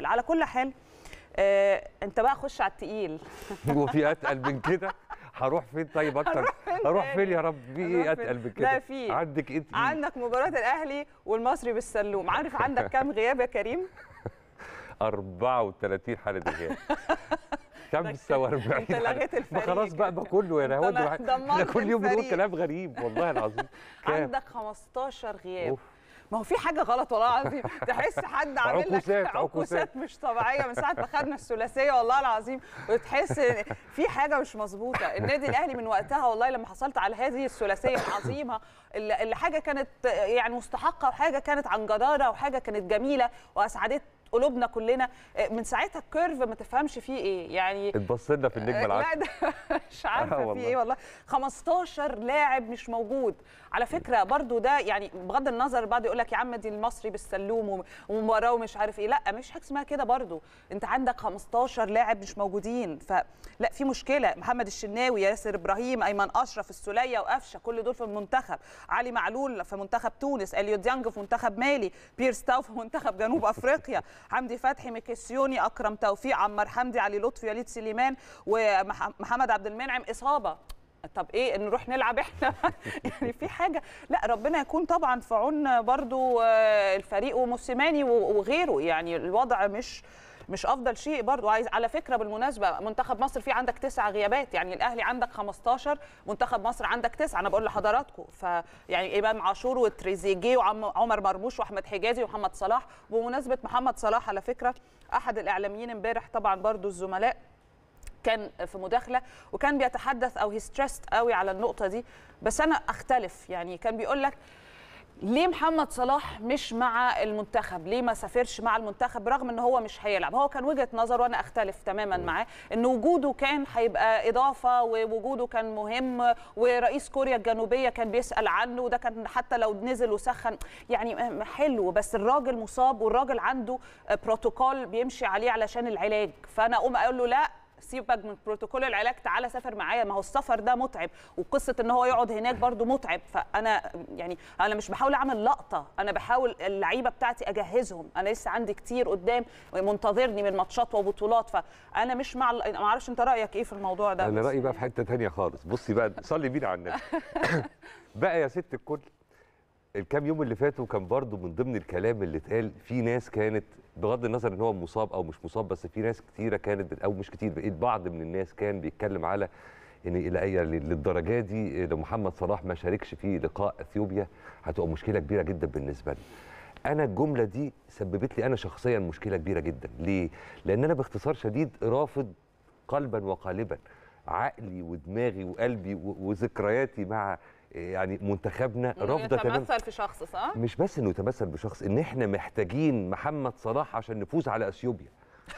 على كل حال آه انت بقى خش على التقيل هو في اتقل من كده هروح فين طيب اكتر هنروح فين هروح تاني؟ فين يا رب في هنروح ايه فين؟ اتقل من كده لا، في. عندك ايه تقيل؟ عندك مباراه الاهلي والمصري بالسلوم عارف عندك كام غياب يا كريم 34 حاله غياب كم سوى 40 انت لغيت ما الفريق خلاص بقى ما كله يا هو انت احنا دمرت كل يوم بنقول الفريق. كلام غريب والله العظيم كام عندك 15 غياب أوف. ما هو في حاجه غلط والله العظيم تحس حد عامل لك عكوسات، عكوسات عكوسات. مش طبيعيه من ساعه ما خدنا الثلاثيه والله العظيم وتحس إن في حاجه مش مظبوطه النادي الاهلي من وقتها والله لما حصلت على هذه الثلاثيه العظيمه اللي اللي حاجه كانت يعني مستحقه وحاجه كانت عن جداره وحاجه كانت جميله واسعدت قلوبنا كلنا من ساعتها الكيرف ما تفهمش فيه ايه يعني اتبص لنا في النجمه لا العاشره ده مش آه عارفه في والله. ايه والله 15 لاعب مش موجود على فكره برضو ده يعني بغض النظر بعض يقول لك يا عم دي المصري بالسلوم وم- ومباراه ومش عارف ايه لا مش حاجه اسمها كده برضو انت عندك 15 لاعب مش موجودين فلا في مشكله محمد الشناوي ياسر ابراهيم ايمن اشرف السوليه وقفشه كل دول في المنتخب علي معلول في منتخب تونس اليو ديانج في منتخب مالي بيرس تاو في منتخب جنوب افريقيا حمدي فتحي ميكيسيوني اكرم توفيق عمار حمدي علي لطفي وليد سليمان ومحمد عبد المنعم اصابه طب ايه نروح نلعب احنا يعني في حاجه لا ربنا يكون طبعا في عون برضو آه، الفريق وموسيماني و- وغيره يعني الوضع مش مش افضل شيء برضو عايز على فكره بالمناسبه منتخب مصر في عندك تسع غيابات يعني الاهلي عندك 15 منتخب مصر عندك تسعه انا بقول لحضراتكم فيعني امام عاشور وتريزيجيه وعمر مرموش واحمد حجازي ومحمد صلاح بمناسبه محمد صلاح على فكره احد الاعلاميين امبارح طبعا برضو الزملاء كان في مداخله وكان بيتحدث او هي ستريسد قوي على النقطه دي بس انا اختلف يعني كان بيقول لك ليه محمد صلاح مش مع المنتخب ليه ما سافرش مع المنتخب رغم ان هو مش هيلعب هو كان وجهه نظر وانا اختلف تماما معاه ان وجوده كان هيبقى اضافه ووجوده كان مهم ورئيس كوريا الجنوبيه كان بيسال عنه وده كان حتى لو نزل وسخن يعني حلو بس الراجل مصاب والراجل عنده بروتوكول بيمشي عليه علشان العلاج فانا اقوم اقول له لا سيبك من بروتوكول العلاج تعالى سافر معايا ما هو السفر ده متعب وقصه ان هو يقعد هناك برضو متعب فانا يعني انا مش بحاول اعمل لقطه انا بحاول اللعيبه بتاعتي اجهزهم انا لسه عندي كتير قدام منتظرني من ماتشات وبطولات فانا مش مع ال- ما اعرفش انت رايك ايه في الموضوع ده انا بس رايي بقى في يعني. حته تانية خالص بصي بقى صلي بينا على النبي بقى يا ست الكل الكام يوم اللي فاتوا كان برضو من ضمن الكلام اللي اتقال في ناس كانت بغض النظر ان هو مصاب او مش مصاب بس في ناس كتيره كانت بت- او مش كتير بقيت بعض من الناس كان بيتكلم على ان الى أي- للدرجه دي لو محمد صلاح ما شاركش في لقاء اثيوبيا هتبقى مشكله كبيره جدا بالنسبه لنا انا الجمله دي سببت لي انا شخصيا مشكله كبيره جدا ليه لان انا باختصار شديد رافض قلبا وقالبا عقلي ودماغي وقلبي و- وذكرياتي مع يعني منتخبنا إنه رافضه تماما يتمثل في شخص صح؟ مش بس انه يتمثل بشخص ان احنا محتاجين محمد صلاح عشان نفوز على اثيوبيا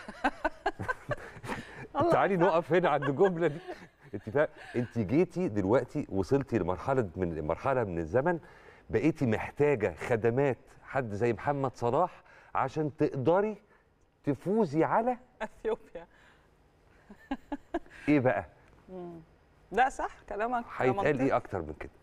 تعالي نقف هنا عند الجمله دي انت فا... انت جيتي دلوقتي وصلتي لمرحله من مرحله من الزمن بقيتي محتاجه خدمات حد زي محمد صلاح عشان تقدري تفوزي على اثيوبيا ايه بقى لا صح كلامك هيتقال منطقي. ايه اكتر من كده